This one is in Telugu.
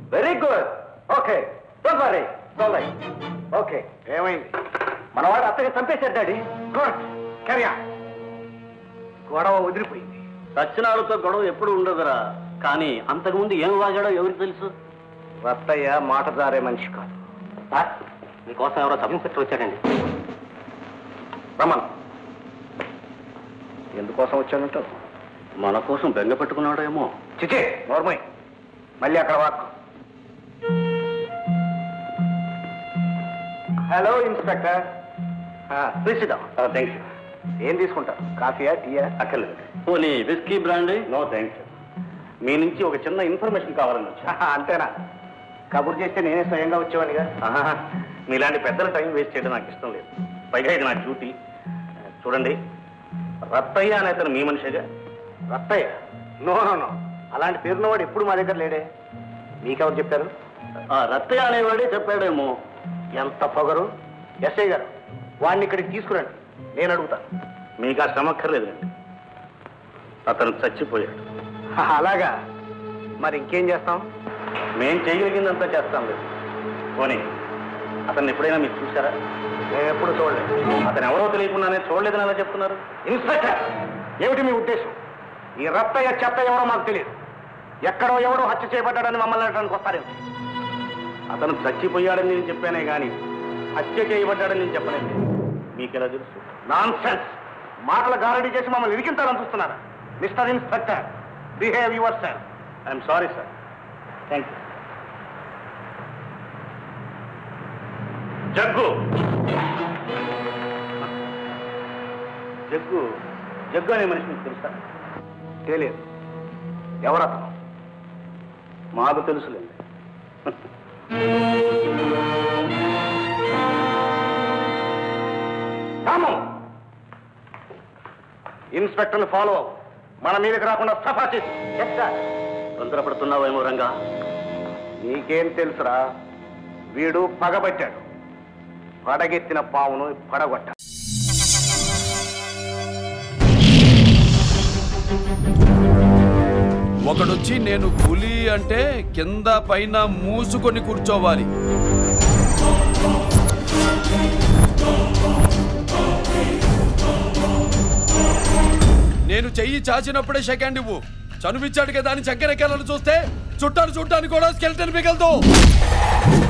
very good okay don't worry okay ఏమైంది మనవాడు అత్తగా చంపేశాడు డాడీ గుడ్ కరియా గొడవ వదిలిపోయింది సచ్చినాళ్ళతో గొడవ ఎప్పుడు ఉండదురా కానీ అంతకుముందు ఏం వాగాడో ఎవరికి తెలుసు రత్తయ్య మాట జారే మనిషి కాదు సార్ మీకోసం ఎవరో సబ్ ఇన్స్పెక్టర్ వచ్చాడండి రమన్ ఎందుకోసం వచ్చానంటావు మన కోసం బెంగ పెట్టుకున్నాడేమో చిచే నోర్మయ్ మళ్ళీ అక్కడ వాక్ హలో ఇన్స్పెక్టర్ ప్లీజిదాం థ్యాంక్ యూ ఏం తీసుకుంటారు కాఫీయా టీయా అక్కర్లేదు పోనీ whisky brand no thank you మీ నుంచి ఒక చిన్న ఇన్ఫర్మేషన్ కావాలని వచ్చా అంతేనా కబుర్ చేస్తే నేనే స్వయంగా వచ్చేవాడిగా ఆహా, మీలాంటి పెద్దల టైం వేస్ట్ చేయడం నాకు ఇష్టం లేదు పైగా ఇది నా డ్యూటీ చూడండి రత్తయ్య అనే అతను మీ మనిషిగా రత్తయ్య నో నో నో అలాంటి పేరున్నవాడు ఎప్పుడు మా దగ్గర లేడే మీకెవరు చెప్పారు ఆ రత్తయ్య అనేవాడే చెప్పాడేమో ఎంత పొగరు ఎస్ఐ గారు వాడిని ఇక్కడికి తీసుకురండి నేను అడుగుతాను మీకు ఆ శ్రమ అక్కర్లేదండి అతను చచ్చిపోయాడు అలాగా మరి ఇంకేం చేస్తాం మేం చేయగలిగిందంతా చేస్తాం లేదు పోనీ అతన్ని ఎప్పుడైనా మీరు చూసారా నేను ఎప్పుడు చూడలేదు అతను ఎవరో తెలియకుండానే చూడలేదని అలా చెప్తున్నారు ఇన్స్పెక్టర్ ఏమిటి మీ ఉద్దేశం ఈ రత్తయ్య చెత్త ఎవరో మాకు తెలియదు ఎక్కడో ఎవడో హత్య చేయబడ్డాడని మమ్మల్ని అనడానికి వస్తారేమో అతను చచ్చిపోయాడని నేను చెప్పానే కానీ హత్య చేయబడ్డాడని నేను చెప్పలేదు మీకెలా తెలుసు నాన్ సెన్స్ మాటల గారడీ చేసి మమ్మల్ని ఇరికించాలని చూస్తున్నారా mister inspector behave yourself I'm sorry sir thank you Jaggu Jaggu Jaggu అనే మనిషి మీకు తెలుసా తెలియదు ఎవరతను మాకు తెలుసులేండి రాము ఇన్స్పెక్టర్ని ఫాలో అవ్వు మన మీదకి రాకుండా సఫా చేసి తొందరపడుతున్నావేమో రంగా నీకేం తెలుసురా వీడు పగబట్టాడు పడగెత్తిన పావును పడగొట్ట ఒకడొచ్చి నేను పులి అంటే కింద పైన మూసుకొని కూర్చోవాలి నేను చెయ్యి చాచినప్పుడే సెకండ్ ఇవ్వు చనువిచ్చాడు కదా అని చక్కెరెక్కాలను చూస్తే చుట్టాను చుట్టాను కూడా స్కెల్టన్ మిగలదు